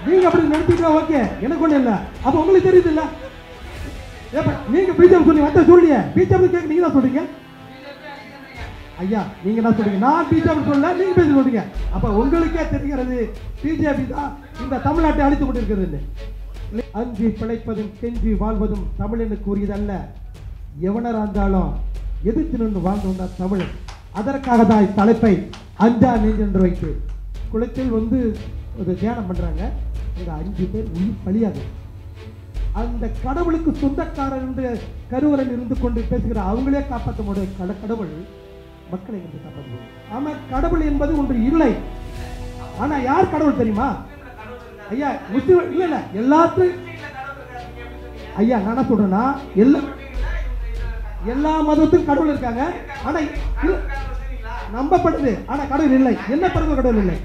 நீங்க அப்படி நினைச்சீங்களா ஓகே எனக்கு ஒண்ணு இல்ல அப்ப உங்களுக்கு தெரியுது இல்ல ஏப்பா, நீங்க பிஜேபி சொன்னீங்க அத்தை சொல்லியே பிஜேபி கேட்க நீங்க தான் சொல்றீங்க ஐயா நீங்க என்ன சொல்றீங்க நான் பிஜேபி சொல்லல நீங்க பேசி சொல்றீங்க அப்ப உங்களுக்கே தெரிகிறது பிஜேபி தான் இந்த தமிழ்நாட்டை அழித்து கொண்டிருக்கிறது அஞ்சு பிழைப்பதும் கெஞ்சி வாழ்வதும் தமிழனுக்கு உரியதல்ல எவனரா இருந்தாலும் எதிர்த்து நின்று வாழ்ந்து வந்தார் தமிழன் அதற்காக தான் இத்தலைப்பை அஞ்சா நெஞ்சென்று வைத்து குளத்தில் வந்து ஒரு தியானம் பண்றாங்க இங்க அஞ்சு பேர் உயிர் பலியாது அந்த கடவுளுக்கு சொந்தக்காரர் என்று கருவறையில் இருந்து கொண்டு பேசுகிற அவங்களே காப்பாற்ற முடியும் கட கடவுள் மக்களை என்று காப்பாற்ற முடியும் ஆமா கடவுள் என்பது ஒன்று இல்லை ஆனா யார் கடவுள் தெரியுமா ஐயா முஸ்லிம் இல்ல இல்ல எல்லாத்தையும் ஐயா நான் என்ன சொல்றேன்னா எல்லா எல்லா மதத்துக்கும் கடவுள் இருக்காங்க ஆனா இல்ல, நம்பப்படுது ஆனா கடவுள் இல்லை என்ன பிறகு கடவுள் இல்லை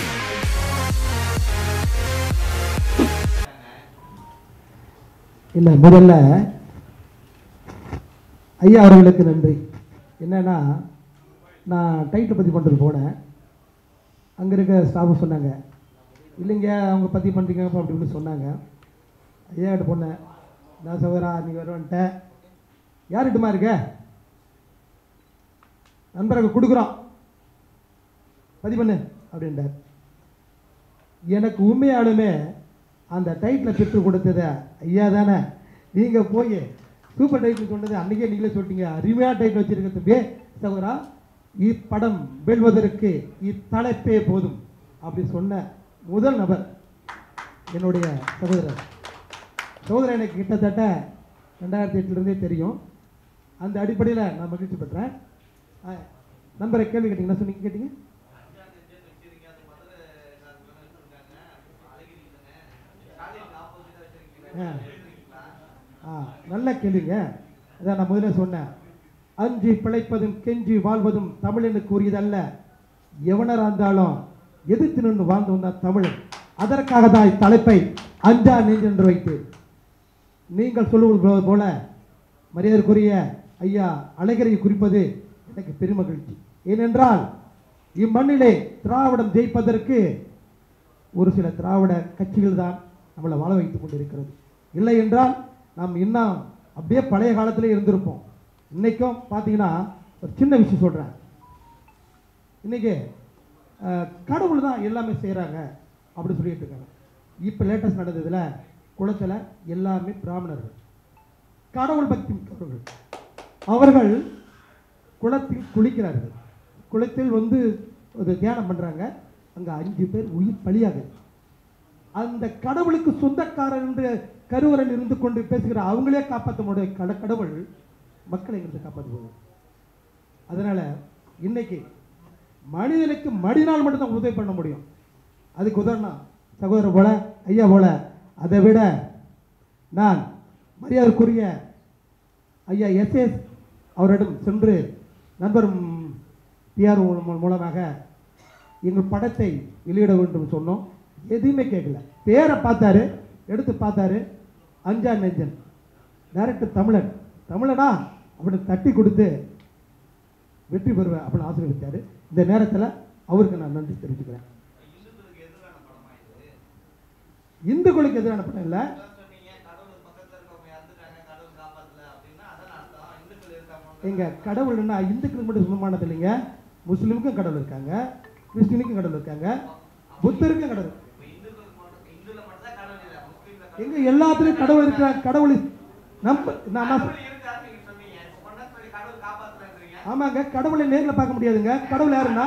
இல்லை முதல்ல ஐயா அவர்களுக்கு நன்றி என்னன்னா நான் டைட்டில் பற்றி பண்ணுறது போனேன் அங்கே இருக்க ஸ்டாஃப் சொன்னாங்க இல்லைங்க அவங்க பற்றி பண்ணுறீங்க அப்படி இப்படின்னு சொன்னாங்க ஐயா கிட்ட போனேன் நான் சகோதரா நீ வருவன்ட்ட யார்கிட்டமா இருக்க நண்பருக்கு கொடுக்குறோம் பதிவு பண்ணு அப்படின்ட்டார் எனக்கு உண்மையாலுமே அந்த டைட்டில் பெற்று கொடுத்தது ஐயா தானே நீங்கள் போய் சூப்பர் டைட்டில் சொன்னது அன்றைக்கே நீங்களே சொல்லிட்டீங்க அருமையான டைட்டில் வச்சிருக்கிறது சகோதரா இப்படம் வெல்வதற்கு இத்தலைப்பே போதும் அப்படி சொன்ன முதல் நபர் என்னுடைய சகோதரர் சகோதரர் எனக்கு கிட்டத்தட்ட ரெண்டாயிரத்தி எட்டுலேருந்தே தெரியும் அந்த அடிப்படையில் நான் மகிழ்ச்சி பெற்றேன் ஆ, நண்பரை கேள்வி கேட்டீங்க என்ன சொன்னீங்க கேட்டீங்க ஆ. ஆ நல்ல கேள்விங்க அதான் நான் முதல்ல சொன்னேன் அஞ்சு பிழைப்பதும் கெஞ்சி வாழ்வதும் தமிழனுக்கு உரியதல்ல எவனரா இருந்தாலும் எதிர்த்து நின்று வாழ்ந்து வந்தார் தமிழன் அதற்காக தான் இத்தலைப்பை அஞ்சா நெஞ்சென்று வைத்து நீங்கள் சொல்லுவது போ- போல மரியாதைக்குரிய ஐயா அழகரை குறிப்பது எனக்கு பெருமகிழ்ச்சி ஏனென்றால் இம்மண்ணிலே திராவிடம் ஜெயிப்பதற்கு ஒரு சில திராவிட கட்சிகள் தான் நம்மளை வாழ வைத்துக் கொண்டிருக்கிறது இல்லை என்றால் நாம் இன்னும் அப்படியே பழைய காலத்திலே இருந்திருப்போம் இன்னைக்கும் பார்த்தீங்கன்னா ஒரு சின்ன விஷயம் சொல்கிறேன் இன்னைக்கு அஹ், கடவுள் தான் எல்லாமே செய்கிறாங்க அப்படி சொல்லிட்டு இருக்காங்க இப்போ லேட்டஸ்ட் நடந்ததுல குளத்தில் எல்லாமே பிராமணர்கள் கடவுள் பக்தி மிக்கவர்கள் அவர்கள் குளத்தில் குளிக்கிறார்கள் குளத்தில் வந்து ஒரு தியானம் பண்ணுறாங்க அங்கே அஞ்சு பேர் உயிர் பலியாகுது அந்த கடவுளுக்கு சொந்தக்காரர் என்று கருவறையில் இருந்து கொண்டு பேசுகிற அவங்களே காப்பாற்ற முடியும் கட கடவுள் மக்களை இருந்து காப்பாற்றுவது அதனால இன்னைக்கு மனிதனுக்கு மடினால் மட்டும்தான் உதவி பண்ண முடியும் அதுக்கு உதாரணம் சகோதரர் போல ஐயா போல அதை விட நான் மரியாதைக்குரிய ஐயா எஸ்எஸ் அவரிடம் சென்று நண்பர் பிஆர் மூலமாக எங்கள் படத்தை வெளியிட வேண்டும் சொன்னோம் எதுவுமே கேட்கல பேரை பார்த்தாரு எடுத்து பார்த்தாரு அஞ்சா நெஞ்சன் டைரக்டர் தமிழன் தமிழனா அப்படின்னு தட்டி கொடுத்து வெற்றி பெறுவேன் அப்படின்னு ஆசீர்வதிச்சாரு இந்த நேரத்தில் அவருக்கு நான் நன்றி தெரிவிச்சுக்கிறேன் இந்துக்களுக்கு எதிரான படம் இல்லை எங்க கடவுள்னா இந்துக்களுக்கு மட்டும் சொந்தமானது இல்லைங்க முஸ்லிமுக்கும் கடவுள் இருக்காங்க கிறிஸ்டினுக்கும் கடவுள் இருக்காங்க புத்தருக்கும் கடவுள் எங்க எல்லாத்துலயும் கடவுள் இருக்கிற கடவுள் நம்ப நான் நான் சொ- ஆமாங்க கடவுளை நேர்ல பார்க்க முடியாதுங்க கடவுள் யாருன்னா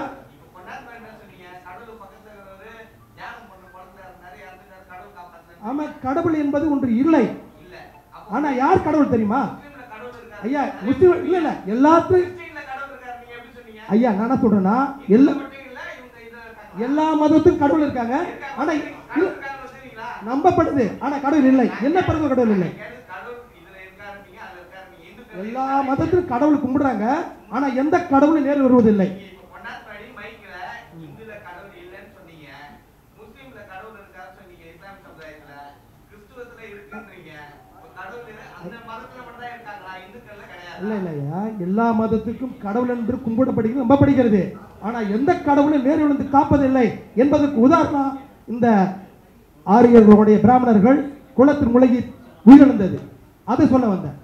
ஆமா கடவுள் என்பது ஒன்று இல்லை ஆனா யார் கடவுள் தெரியுமா ஐயா முஸ்லிம் இல்ல இல்ல எல்லாத்துலயும் ஐயா நான் என்ன சொல்றேன்னா எல்லா எல்லா மதத்துக்கும் கடவுள் இருக்காங்க ஆனா இல்ல, நம்பப்படுது ஆனா கடவுள் இல்லை என்ன பிறகு கடவுள் இல்லை எல்லா மதத்திலும் கடவுள் கும்பிடுறாங்க ஆனா எந்த கடவுளும் நேரில் வருவதில்லை இல்ல இல்லையா எல்லா மதத்துக்கும் கடவுள் என்று கும்பிடப்படுகிறது நம்பப்படுகிறது ஆனா எந்த கடவுளும் நேரில் வந்து காப்பதில்லை என்பதற்கு உதாரணம் இந்த ஆரியர்களுடைய பிராமணர்கள் குளத்தின் முளைகி உயிரிழந்தது அதை சொல்ல வந்தேன்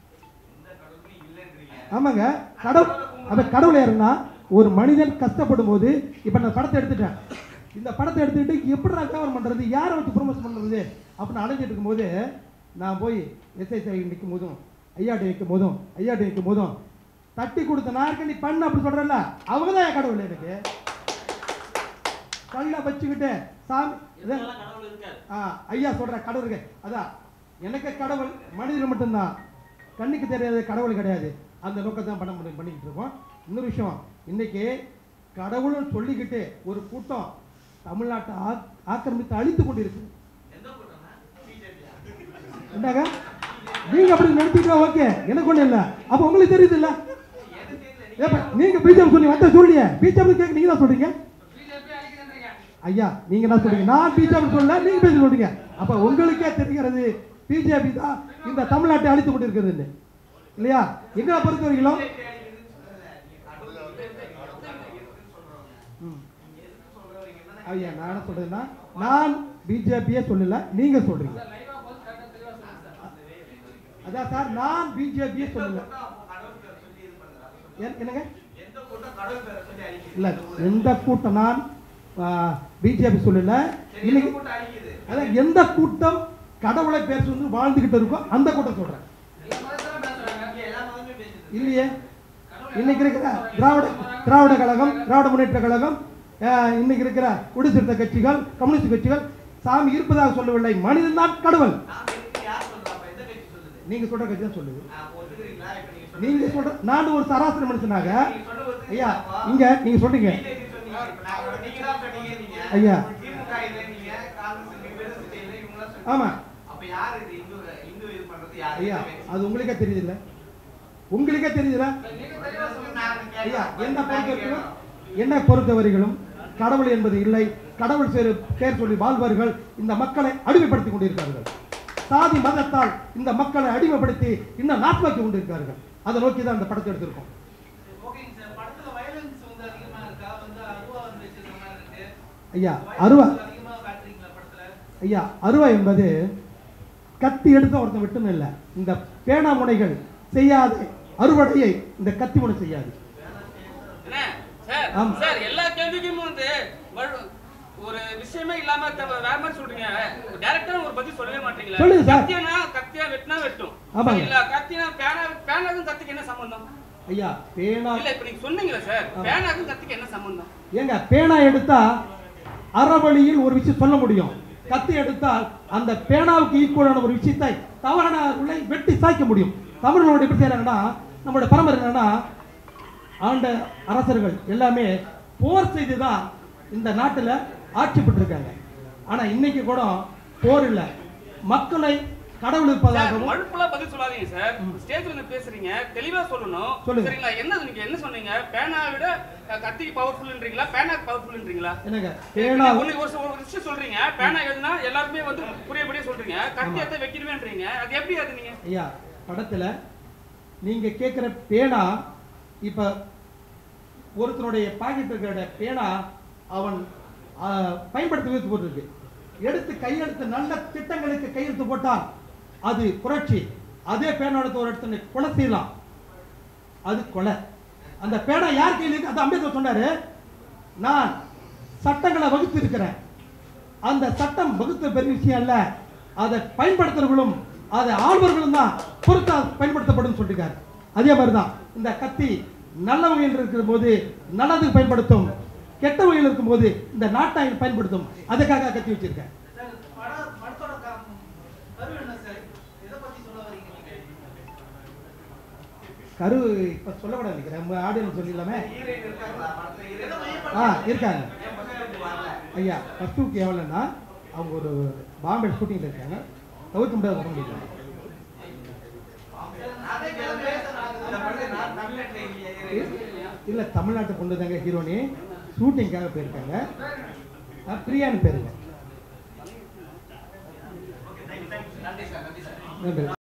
ஆமாங்க கடவுள் அந்த கடவுள் யாருன்னா ஒரு மனிதன் கஷ்டப்படும் போது இப்போ நான் படத்தை எடுத்துட்டேன் இந்த படத்தை எடுத்துக்கிட்டு எப்படி நான் கவர் பண்ணுறது யாரை வச்சு ப்ரொமோஷன் பண்ணுறது அப்படின்னு அலைஞ்சிட்டு இருக்கும்போது நான் போய் எஸ்ஐ நிற்கும் போதும் ஐயாட்டி நிற்கும் போதும் ஐயாட்டி நிற்கும் போதும் தட்டி கொடுத்த நான் நீ பண்ண அப்படி சொல்கிறேன்ல அவங்க தான் என் கடவுள் எனக்கு கல்லை வச்சுக்கிட்டு சாமி இதை- இதெல்லாம் கடவுள் இருக்காது ஆ ஐயா சொல்ற கடவுள் இருக்கு அதான் எனக்கு கடவுள் மனிதர் மட்டும்தான் கண்ணுக்கு தெரியாத கடவுள் கிடையாது அந்த நோக்கத்தை தான் பண்ண முடியும் பண்ணிக்கிட்டு இருக்கோம் இன்னொரு விஷயம் இன்னைக்கு கடவுள்னு சொல்லிக்கிட்டு ஒரு கூட்டம் தமிழ்நாட்டை ஆக்- ஆக்கிரமித்து அழித்து கொண்டிருக்கு எந்த கூட்டம்னா பிஜேபியா என்னங்க நீங்க அப்படி நினைச்சீங்களா ஓகே எனக்கு ஒண்ணு இல்ல அப்ப உங்களுக்கு தெரியுது இல்ல ஏப்பா நீங்க பிஜேபி சொல்லி வந்த சொல்லியே பிஜேபி கேட்க நீங்க தான் சொல்றீங்க ஐயா நீங்க என்ன சொல்றீங்க நான் பிஜேபி சொல்லல நீங்க பேசி சொல்றீங்க அப்ப உங்களுக்கே தெரிகிறது பிஜேபி தான் இந்த தமிழ்நாட்டை அழித்து கொண்டிருக்கிறது இல்லையா எங்களை பொறுத்த வரைக்கும் ம். ஐயா நான் என்ன சொல்றேன்னா நான் பிஜேபியே சொல்லல நீங்க சொல்றீங்க அதான் சார் நான் பிஜேபியே சொல்லல ஏன்- என்னங்க எந்த கூட்டம் கடவுள் பேரை சொல்லி அழிக்குது இல்ல எந்த கூட்டம் நான் பிஜேபி சொல்லல சரி, எந்த இன்னைக்கு கூட்டம் அழிக்குது அதான் எந்த கூட்டம் கடவுளை பேச வந்து வாழ்ந்துகிட்டு இருக்கோ அந்த கூட்டம் சொல்றேன் இங்க எல்லா மதமே பேசுது இல்லையே இன்னைக்கு இருக்கிற திராவிட திராவிட கழகம் திராவிட முன்னேற்ற கழகம் அஹ், இன்னைக்கு இருக்கிற குடிசிறுத்த கட்சிகள் கம்யூனிஸ்ட் கட்சிகள் சாமி இருப்பதாக சொல்லவில்லை மனிதன் தான் கடவுள் நாம இருக்கு யார் சொல்றா அப்ப எந்த கட்சி சொல்லுது நீங்க சொல்ற கட்சி தான் சொல்லுது ஆ, அப்ப ஒத்துக்கிறீங்களா இப்ப நீங்க சொல்றது- நீங்க சொல்ற நான் ஒரு சராசரி மனுஷனாக நீங்க சொல்றது ஒத்துக்கிறீங்களா ஐயா அப்பா? இங்க நீங்க சொல்றீங்க BJP சொன்னீங்க. இப்ப நான் நீங்க தான் சொன்னீங்க நீங்க. ஐயா. திமுக இல்லை நீங்க, காங்கிரஸ் இல்லை, விடுதலை இல்லை, இவங்கெல்லாம் சொன்னீங்க. ஆமா அப்ப யாரு இது இந்து இந்து இது பண்றது யாரு? ஐயா எந்த கட்சி? அது உங்களுக்கே தெரியுதுல்ல உங்களுக்கே தெரியுதுல்ல நீங்க தெளிவா சொல்லுங்க, நான் கேட்கிறேன். ஐயா என்ன நான் பொறுத்தவரைக்கும் கேட்கிறேன். என்ன பொறுத்தவரைகளும் கடவுள் என்பது இல்லை கடவுள் சேரு பேர் சொல்லி வாழ்வார்கள் இந்த மக்களை அடிமைப்படுத்திக் கொண்டிருக்கிறார்கள் சாதி மதத்தால் இந்த மக்களை அடிமைப்படுத்தி இன்னும் நாட்பாக்கி கொண்டிருக்கிறார்கள் அதை நோக்கி தான் இந்த படத்தை எடுத்திருக்கோம் ஓகேங்க சார். படத்துல violence வந்து அதிகமா இருக்கா? வந்து அருவா வந்து வச்சிருக்க மாதிரி இருக்கு. ஐயா அருவா Violence அதிகமா காட்டுறீங்களா படத்துல? ஐயா அருவா என்பது கத்தி எடுத்த ஒருத்தன் விட்டுன்னு இல்லை இந்த பேனா முனைகள் செய்யாத அறுவடையை இந்த கத்தி முனை செய்யாது என்ன சார் ஆமா. சார் எல்லா கேள்விக்கும் வந்து வழு- ஒரு விஷயமே இல்லாம த- வேற மாதிரி சொல்றீங்க டைரக்டா ஒரு பதில் சொல்லவே மாட்டீங்களா சொல்லுங்க சார். கத்தியனா கத்தியா வெட்டினா வெட்டும் ஆமாங்க. இல்ல கத்தினா பேனா பேனாக்கும் கத்திக்கு என்ன சம்பந்தம் ஐயா பேனா இல்ல இப்ப நீங்க சொன்னீங்களே சார் ஆமா. பேனாக்கும் கத்திக்கு என்ன சம்பந்தம் ஏங்க பேனா எடுத்தா அறவழியில் ஒரு விஷயம் சொல்ல முடியும் கத்தி எடுத்தால் அந்த பேனாவுக்கு ஈக்குவலான ஒரு விஷயத்தை தவறான உள்ளே வெட்டி சாய்க்க முடியும் தமிழர்களுடைய எப்படி செய்யறாங்கன்னா நம்மளோட பரம்பரை என்னன்னா ஆண்ட அரசர்கள் எல்லாமே போர் செய்து தான் இந்த நாட்டில் ஆட்சி பெற்றிருக்காங்க ஆனா இன்னைக்கு கூட போர் இல்லை மக்களை கடவுள் சார் இருப்பதாகவும் மழுப்பலா பதில் சொல்லாதீங்க சார் ஸ்டேஜ்ல இருந்து பேசுறீங்க தெளிவா சொல்லணும் சொல்லுங்க. சரிங்களா என்ன நீங்க என்ன சொன்னீங்க பேனா விட அஹ், கத்திக்கு பவர்ஃபுல்ன்றீங்களா பேனாக்கு பவர்ஃபுல்ன்றீங்களா என்னங்க பேனா ஒண்ணு ஒரு ஒரு விஷயம் சொல்றீங்க பேனா எழுதுனா எல்லாருமே வந்து புரியபடியே சொல்றீங்க கத்தி எடுத்து வைக்கணுமேன்றீங்க அது எப்படி அது நீங்க ஐயா படத்துல நீங்க கேட்குற பேனா இப்ப ஒருத்தனுடைய பாக்கெட் இருக்கிற பேனா அவன் ஆ, பயன்படுத்தி வைத்து போட்டிருக்கு எடுத்து கையெழுத்து நல்ல திட்டங்களுக்கு கையெழுத்து போட்டால் அது புரட்சி அதே பேனா எடுத்து ஒரு இடத்துல கொலை செய்யலாம் அது கொலை அந்த பேனா யார் கையில் இருக்கு அது அம்பேத்கர் சொன்னாரு நான் சட்டங்களை வகுத்து இருக்கிறேன் அந்த சட்டம் வகுத்த பெரிய விஷயம் அல்ல அதை பயன்படுத்துறவர்களும் அதை ஆள்வர்களும் தான் பொறுத்தா பயன்படுத்தப்படும் சொல்லிருக்காரு அதே மாதிரி தான் இந்த கத்தி நல்ல வகையில் இருக்கிற போது நல்லதுக்கு பயன்படுத்தும் கெட்ட வகையில் இருக்கும்போது இந்த நாட்டை பயன்படுத்தும் அதுக்காக கத்தி வச்சிருக்கேன் சார், படம் படத்தோட க- கரு என்ன சார்? எதை பத்தி சொல்ல வரீங்க நீங்க? கரு இப்ப சொல்லக்கூடாது நினைக்கிறேன் உங்க ஆடியன்ஸ் சொல்லிடலாமே ஹீரோயின் இருக்காங்களா? படத்துல ஹீரோயின் ஆ இருக்காங்க ஏன் பசங்களுக்கு வரல? ஐயா ஃபர்ஸ்ட் டூக்கு எவ்வளோன்னா அவங்க ஒரு பாம்பே ஷூட்டிங்கில் இருக்காங்க தவிர்க்க முடியாத வர முடியல அதே கேள்வி இந்த படத்துல நான் தமிழ்நாட்டுல இல்லையா ஹீரோயின்? இல்லை தமிழ்நாட்டு பொண்ணு தாங்க ஹீரோனி ஷூட்டிங்காக போயிருக்காங்க ஆ, பிரியான்னு பேருங்க okay, thank you, thank you. நன்றி சார் நன்றி சார் நன்றி